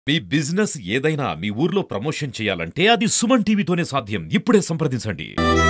మీ business ఏదైనా మీ ఊర్లో promotion చేయాలంటే అది సుమన్ టీవీతోనే సాధ్యం ఇప్పుడే సంప్రదించండి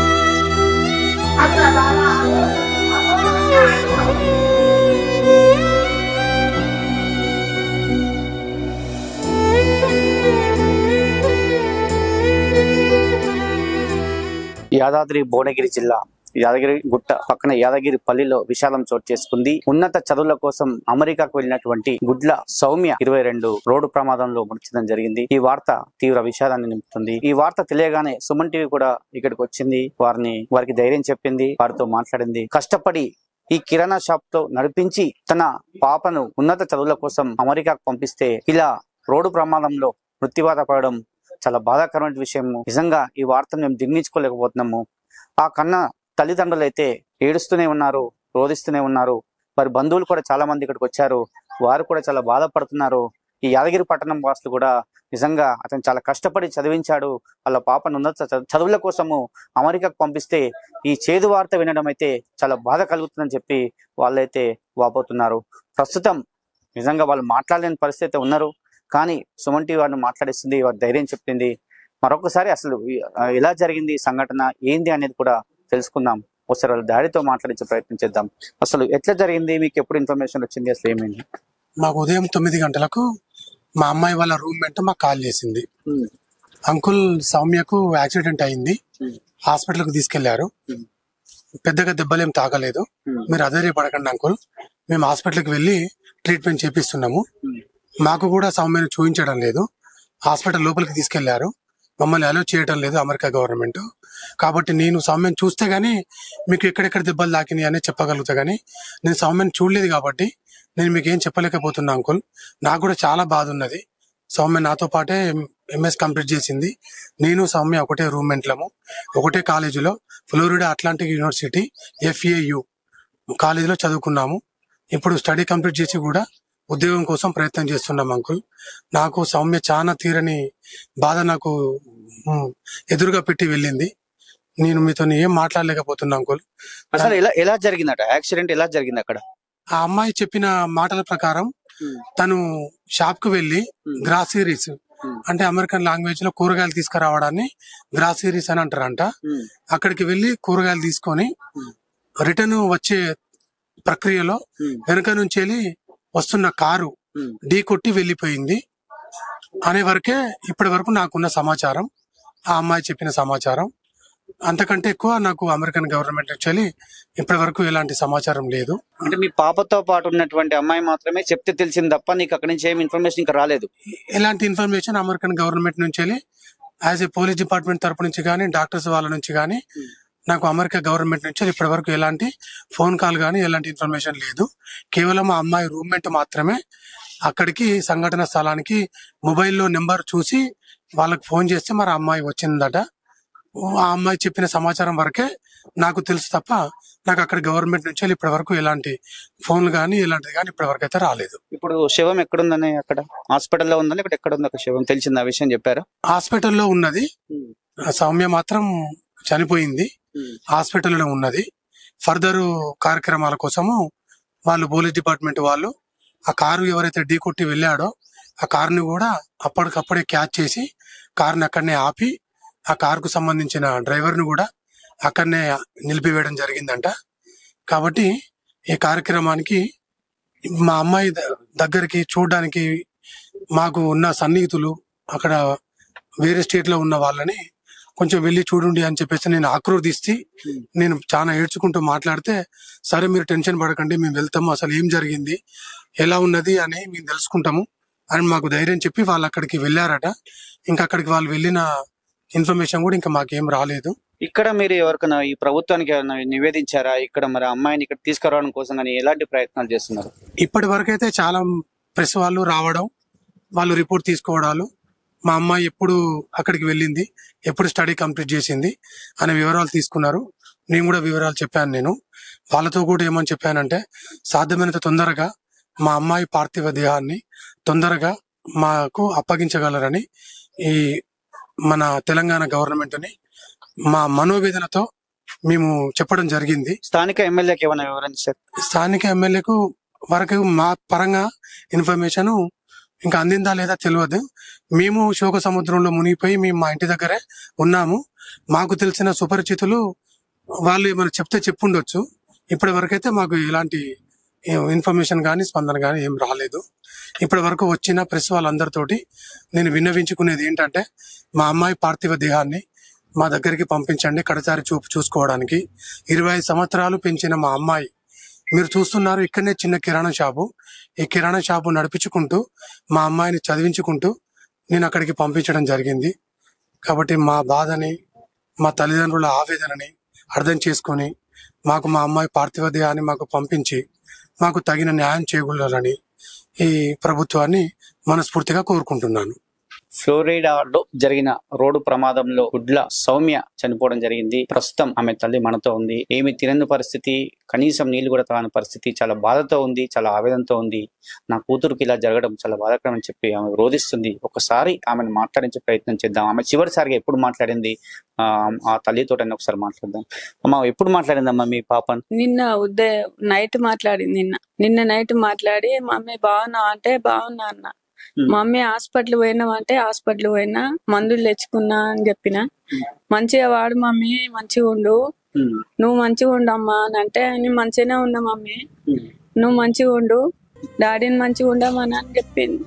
యాదాద్రి భువనగిరి జిల్లా యాదగిరి గుట్ట పక్కన యాదగిరి పల్లిలో విషాదం చోటు చేసుకుంది ఉన్నత చదువుల కోసం అమెరికాకు వెళ్ళినటువంటి గుడ్ల సౌమ్య ఇరవై రెండు రోడ్డు ప్రమాదంలో మృతి చెందడం జరిగింది ఈ వార్త తీవ్ర విషాదాన్ని నింపుతుంది ఈ వార్త తెలియగానే సుమన్ టీవీ కూడా ఇక్కడికి వచ్చింది వారిని వారికి ధైర్యం చెప్పింది వారితో మాట్లాడింది కష్టపడి ఈ కిరాణా షాప్ తో నడిపించి తన పాపను ఉన్నత చదువుల కోసం అమెరికాకు పంపిస్తే ఇలా రోడ్డు ప్రమాదంలో మృత్యువాత పడడం చాలా బాధాకరమైన విషయం నిజంగా ఈ వార్తను మేము దిగ్నించుకోలేకపోతున్నాము ఆ కన్న తల్లిదండ్రులు అయితే ఏడుస్తూనే ఉన్నారు రోధిస్తూనే ఉన్నారు వారి బంధువులు కూడా చాలా మంది ఇక్కడికి వచ్చారు వారు కూడా చాలా బాధపడుతున్నారు ఈ యాదగిరి పట్టణం వాసులు కూడా నిజంగా అతను చాలా కష్టపడి చదివించాడు వాళ్ళ పాపను ఉన్నత చ- చదువుల కోసము అమెరికాకు పంపిస్తే ఈ చేదు వార్త వినడం అయితే చాలా బాధ కలుగుతుందని చెప్పి వాళ్ళైతే వాపోతున్నారు ప్రస్తుతం నిజంగా వాళ్ళు మాట్లాడలేని పరిస్థితి అయితే ఉన్నారు కానీ సుమన్ టీవీ వారిని మాట్లాడిస్తుంది వారి ధైర్యం చెప్పింది మరొకసారి అసలు ఈ- ఆ, ఎలా జరిగింది ఈ సంఘటన ఏంది అనేది కూడా తెలుసుకుందాం ఒకసారి వాళ్ళ డాడీతో మాట్లాడించే ప్రయత్నం చేద్దాం అసలు ఎట్లా జరిగింది మీకు ఎప్పుడు ఇన్ఫర్మేషన్ వచ్చింది అసలు ఏమైంది మాకు ఉదయం తొమ్మిది గంటలకు మా అమ్మాయి వాళ్ళ రూమ్మేట్ మాకు కాల్ చేసింది అంకుల్ సౌమ్యకు యాక్సిడెంట్ అయింది హాస్పిటల్ కు తీసుకెళ్లారు Hmm. పెద్దగా దెబ్బలేం తాగలేదు మీరు అధైర్యపడకండి అంకుల్ మేము హాస్పిటల్ కి వెళ్ళి ట్రీట్మెంట్ చేపిస్తున్నాము Hmm. మాకు కూడా సౌమ్యను చూపించడం లేదు హాస్పిటల్ లోపలికి తీసుకెళ్లారు మమ్మల్ని అలో చేయడం లేదు అమెరికా గవర్నమెంట్ కాబట్టి నేను సౌమ్యను చూస్తే గానీ మీకు ఎక్కడెక్కడ దెబ్బలు తాకినాయి అని చెప్పగలుగుతా గానీ నేను సౌమ్యను చూడలేదు కాబట్టి నేను మీకు ఏం చెప్పలేకపోతున్నా అంకుల్ నాకు కూడా చాలా బాధ ఉన్నది సౌమ్య నాతో పాటే ఎంఎస్ కంప్లీట్ చేసింది నేను సౌమ్య ఒకటే రూమ్మెంట్లము ఒకటే కాలేజీలో ఫ్లోరిడా అట్లాంటిక్ యూనివర్సిటీ ఎఫ్ఏయు కాలేజీలో చదువుకున్నాము ఇప్పుడు స్టడీ కంప్లీట్ చేసి కూడా ఉద్యోగం కోసం ప్రయత్నం చేస్తున్నాం అంకుల్ నాకు సౌమ్య చాలా తీరని బాధ నాకు ఉమ్, ఎదురుగా పెట్టి వెళ్ళింది నేను మీతో ఏం మాట్లాడలేకపోతున్నా అంకుల్ అసలు ఎలా ఎలా జరిగిందట యాక్సిడెంట్ ఎలా జరిగింది అక్కడ ఆ అమ్మాయి చెప్పిన మాటల ప్రకారం తను షాప్ కు వెళ్లి గ్రాసరీస్ అంటే అమెరికన్ లాంగ్వేజ్ లో కూరగాయలు తీసుకురావడాన్ని గ్రాసరీస్ అని అంటారంట అక్కడికి వెళ్లి కూరగాయలు తీసుకొని రిటర్న్ వచ్చే ప్రక్రియలో వెనక నుంచి వెళ్ళి వస్తున్న కారు ఢీ కొట్టి వెళ్లిపోయింది అనే వరకే ఇప్పటి వరకు నాకున్న సమాచారం ఆ అమ్మాయి చెప్పిన సమాచారం అంతకంటే ఎక్కువ నాకు అమెరికన్ గవర్నమెంట్ నుంచి వెళ్ళి ఇప్పటి వరకు ఎలాంటి సమాచారం లేదు అంటే మీ పాపతో పాటు ఉన్నటువంటి అమ్మాయి మాత్రమే చెప్తే తెలిసింది తప్ప నీకు అక్కడి నుంచి ఏమి ఇన్ఫర్మేషన్ ఇంకా రాలేదు ఎలాంటి ఇన్ఫర్మేషన్ అమెరికన్ గవర్నమెంట్ నుంచి వెళ్ళి యాజ్ ఏ పోలీస్ డిపార్ట్మెంట్ తరపు నుంచి కానీ డాక్టర్స్ వాళ్ళ నుంచి కానీ నాకు అమెరికా గవర్నమెంట్ నుంచి ఇప్పటి వరకు ఎలాంటి ఫోన్ కాల్ కానీ ఎలాంటి ఇన్ఫర్మేషన్ లేదు కేవలం ఆ అమ్మాయి రూమ్మేట్ మాత్రమే అక్కడికి సంఘటన స్థలానికి మొబైల్లో నెంబర్ చూసి వాళ్ళకి ఫోన్ చేస్తే మరి ఆ అమ్మాయి వచ్చిందట ఆ అమ్మాయి చెప్పిన సమాచారం వరకే నాకు తెలుసు తప్ప నాకు అక్కడ గవర్నమెంట్ నుంచి వెళ్ళి ఇప్పటి వరకు ఎలాంటి ఫోన్లు కానీ ఎలాంటిది కానీ ఇప్పటి వరకు అయితే రాలేదు ఇప్పుడు శవం ఎక్కడుందని అక్కడ హాస్పిటల్లో ఉందని ఇక్కడ ఎక్కడ ఉంది అక్కడ శవం తెలిసింది ఆ విషయం చెప్పారు హాస్పిటల్లో ఉన్నది ఆ సౌమ్య మాత్రం చనిపోయింది హాస్పిటల్లో ఉన్నది ఫర్దర్ కార్యక్రమాల కోసము వాళ్ళు పోలీస్ డిపార్ట్మెంట్ వాళ్ళు ఆ కారు ఎవరైతే ఢీ కొట్టి వెళ్ళాడో ఆ కారుని కూడా అప్పటికప్పుడే క్యాచ్ చేసి కారుని అక్కడనే ఆపి ఆ కారుకు సంబంధించిన డ్రైవర్ని కూడా అక్కడనే నిలిపివేయడం జరిగిందంట కాబట్టి ఈ కార్యక్రమానికి మా అమ్మాయి ద- దగ్గరికి చూడడానికి మాకు ఉన్న సన్నిహితులు అక్కడ వేరే స్టేట్ లో ఉన్న వాళ్ళని కొంచెం వెళ్ళి చూడండి అని చెప్పేసి నేను ఆక్రోధిస్తే నేను చాలా ఏడ్చుకుంటూ మాట్లాడితే సరే మీరు టెన్షన్ పడకండి మేము వెళ్తాము అసలు ఏం జరిగింది ఎలా ఉన్నది అని మేము తెలుసుకుంటాము అని మాకు ధైర్యం చెప్పి వాళ్ళు అక్కడికి వెళ్ళారట ఇంకా అక్కడికి వాళ్ళు వెళ్ళిన ఇన్ఫర్మేషన్ కూడా ఇంకా మాకేం రాలేదు ఇక్కడ మీరు ఎవరికైనా ఈ ప్రభుత్వానికి ఏమైనా నివేదించారా ఇక్కడ మరి ఆ అమ్మాయిని ఇక్కడ తీసుకురావడం కోసం కానీ ఎలాంటి ప్రయత్నాలు చేస్తున్నారు ఇప్పటి వరకైతే చాలా ప్రెస్ వాళ్ళు రావడం వాళ్ళు రిపోర్ట్ తీసుకోవడాలు మా అమ్మాయి ఎప్పుడు అక్కడికి వెళ్ళింది ఎప్పుడు స్టడీ కంప్లీట్ చేసింది అనే వివరాలు తీసుకున్నారు నేను కూడా వివరాలు చెప్పాను నేను వాళ్ళతో కూడా ఏమని చెప్పానంటే సాధ్యమైనంత తొందరగా మా అమ్మాయి పార్థివ దేహాన్ని తొందరగా మాకు అప్పగించగలరని ఈ మన తెలంగాణ గవర్నమెంట్ ని మా మనోవేదనతో మేము చెప్పడం జరిగింది స్థానిక ఎమ్మెల్యేకి ఏమైనా వివరించారు స్థానిక ఎమ్మెల్యేకు వరకు మా పరంగా ఇన్ఫర్మేషన్ ఇంకా అందిందా లేదా తెలియదు మేము శోక సముద్రంలో మునిగిపోయి మేము మా ఇంటి దగ్గరే ఉన్నాము మాకు తెలిసిన సుపరిచితులు వాళ్ళు ఏమైనా చెప్తే చెప్పుండొచ్చు ఇప్పటి వరకైతే మాకు ఎలాంటి ఇన్ఫర్మేషన్ కానీ స్పందన కానీ ఏం రాలేదు ఇప్పటి వరకు వచ్చిన ప్రెస్ వాళ్ళందరితోటి నేను విన్నవించుకునేది ఏంటంటే మా అమ్మాయి పార్థివ దేహాన్ని మా దగ్గరికి పంపించండి కడసారి చూపు చూసుకోవడానికి ఇరవై ఐదు సంవత్సరాలు పెంచిన మా అమ్మాయి మీరు చూస్తున్నారు ఇక్కడనే చిన్న కిరాణా షాపు ఈ కిరాణా షాపు నడిపించుకుంటూ మా అమ్మాయిని చదివించుకుంటూ నేను అక్కడికి పంపించడం జరిగింది కాబట్టి మా బాధని మా తల్లిదండ్రుల ఆవేదనని అర్థం చేసుకొని మాకు మా అమ్మాయి పార్థివ దేహాన్ని మాకు పంపించి మాకు తగిన న్యాయం చేకూరాలని ఈ ప్రభుత్వాన్ని మనస్ఫూర్తిగా కోరుకుంటున్నాను ఫ్లోరిడాలో జరిగిన రోడ్డు ప్రమాదంలో గుడ్ల సౌమ్య చనిపోవడం జరిగింది ప్రస్తుతం ఆమె తల్లి మనతో ఉంది ఏమి తినని పరిస్థితి కనీసం నీళ్లు కూడా తాగని పరిస్థితి చాలా బాధతో ఉంది చాలా ఆవేదనతో ఉంది నా కూతురుకి ఇలా జరగడం చాలా బాధాకరం అని చెప్పి ఆమె రోధిస్తుంది ఒకసారి ఆమెను మాట్లాడించే ప్రయత్నం చేద్దాం ఆమె చివరిసారిగా ఎప్పుడు మాట్లాడింది ఆ ఆ తల్లితో ఒకసారి మాట్లాడదాం అమ్మ ఎప్పుడు మాట్లాడిందమ్మా మీ పాపను నిన్న ఉదయం నైట్ మాట్లాడింది నిన్న నిన్న నైట్ మాట్లాడి మమ్మీ బాగున్నావు అంటే బాగున్నా అన్న Hmm. మమ్మీ హాస్పిటల్ పోయినావు అంటే హాస్పిటల్ పోయినా మందులు తెచ్చుకున్నా అని చెప్పిన మంచిగా వాడు మమ్మీ మంచిగా ఉండు ఉమ్, నువ్వు మంచిగా ఉండు అమ్మా అని అంటే నేను మంచిగానే ఉన్నా మమ్మీ ఉమ్, నువ్వు మంచిగా ఉండు డాడీని మంచిగా ఉండమని అని చెప్పింది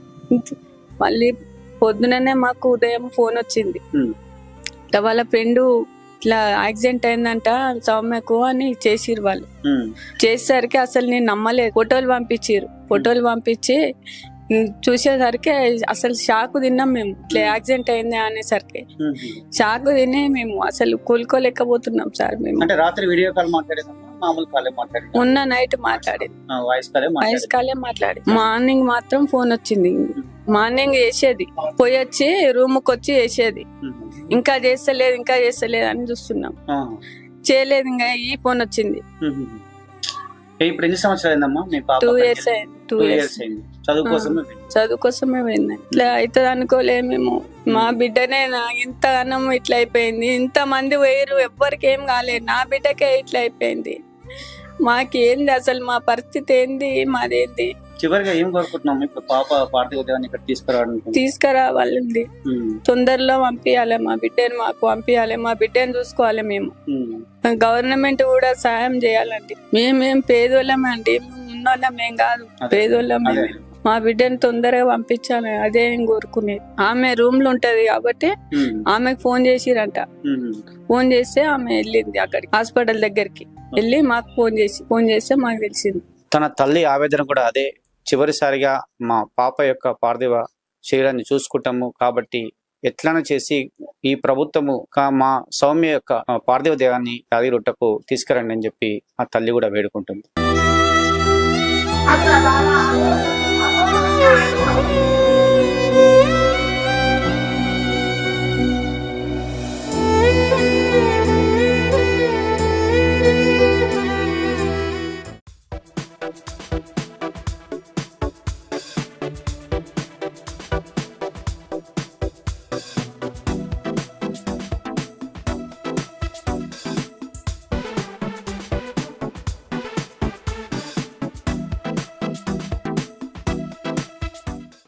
మళ్ళీ పొద్దుననే మాకు ఉదయం ఫోన్ వచ్చింది ఉమ్, ఇట్లా వాళ్ళ ఫ్రెండ్ ఇట్లా యాక్సిడెంట్ అయిందంట సౌమ్యకు అని చేసిరు వాళ్ళు ఉమ్, చేసేసరికి అసలు నేను నమ్మలేదు ఫోటోలు పంపించారు ఫోటోలు పంపించి ఉమ్, చూసేసరికి అసలు షాక్ తిన్నాం మేము ఇట్లా యాక్సిడెంట్ అయింది అనేసరికి ఉమ్. షాక్ తిని మేము అసలు కోలుకోలేకపోతున్నాం సార్ మేము అంటే రాత్రి వీడియో కాల్ మాట్లాడేదమ్మా మామూలు కాలే మాట్లాడేదా మొన్న నైట్ మాట్లాడేది వాయిస్ కాలే వయసు మాట్లాడేది కాలే మాట్లాడి మార్నింగ్ మాత్రం ఫోన్ వచ్చింది మార్నింగ్ చేసేది పోయి వచ్చి రూమ్ కి వచ్చి చేసేది ఉమ్, ఇంకా చేస్తలేదు ఇంకా చేస్తలేదు అని చూస్తున్నాం ఆ, చేయలేదు ఇంకా ఈ ఫోన్ వచ్చింది ఉమ్, ఉమ్. ఏ, ఇప్పుడు ఎన్ని సంవత్సరాలు అయిందమ్మా మీ పాప టూ అక్కడికి ఇయర్స్ వెళ్ళి? అయింది టూ టూ ఇయర్స్ ఇయర్స్ అయింది చదువు కోసమే వెళ్ళింది. చదువు కోసమే పోయింది ఇట్లా అవుతుంది అనుకోలే మేము మా బిడ్డనే నా ఇంత అన్నం ఇట్లా అయిపోయింది ఇంత మంది వేరు ఎవ్వరికి ఏం కాలేదు నా బిడ్డకే ఇట్లా అయిపోయింది మాకేంది అసలు మా పరిస్థితి ఏంది మాదేంది చివరిగా ఏం కోరుకుంటున్నాం ఇప్పుడు పాప పార్థివ దేవాన్ని ఇక్కడ తీసుకురావడానికి తీసుకురావాలండి ఉమ్, తొందరలో పంపించాలి మా బిడ్డని మాకు పంపించాలి మా బిడ్డని చూసుకోవాలి మేము ఉమ్, గవర్నమెంట్ కూడా సాయం చేయాలండి మేమేం పేదోళ్ళమే అండి ఉన్నోళ్ళం ఏం కాదు అదే. పేదోళ్ళమే అదే. మా బిడ్డని తొందరగా పంపించాలి అదే నేను కోరుకునేది ఆమె రూమ్ లో ఉంటది కాబట్టి ఉమ్, ఆమెకు ఫోన్ చేసిరంట ఉమ్, ఫోన్ చేస్తే ఆమె వెళ్ళింది అక్కడికి హాస్పిటల్ దగ్గరికి వెళ్ళి మాకు ఫోన్ చేసి ఫోన్ చేస్తే మాకు తెలిసింది తన తల్లి ఆవేదన కూడా అదే చివరిసారిగా మా పాప యొక్క పార్థివ శరీరాన్ని చూసుకుంటాము కాబట్టి ఎట్లన చేసి ఈ ప్రభుత్వము కా- మా సౌమ్య యొక్క ఆ, పార్థివ దేవాన్ని యాదగిరిగుట్టకు తీసుకురండి అని చెప్పి ఆ తల్లి కూడా వేడుకుంటుంది అక్కడ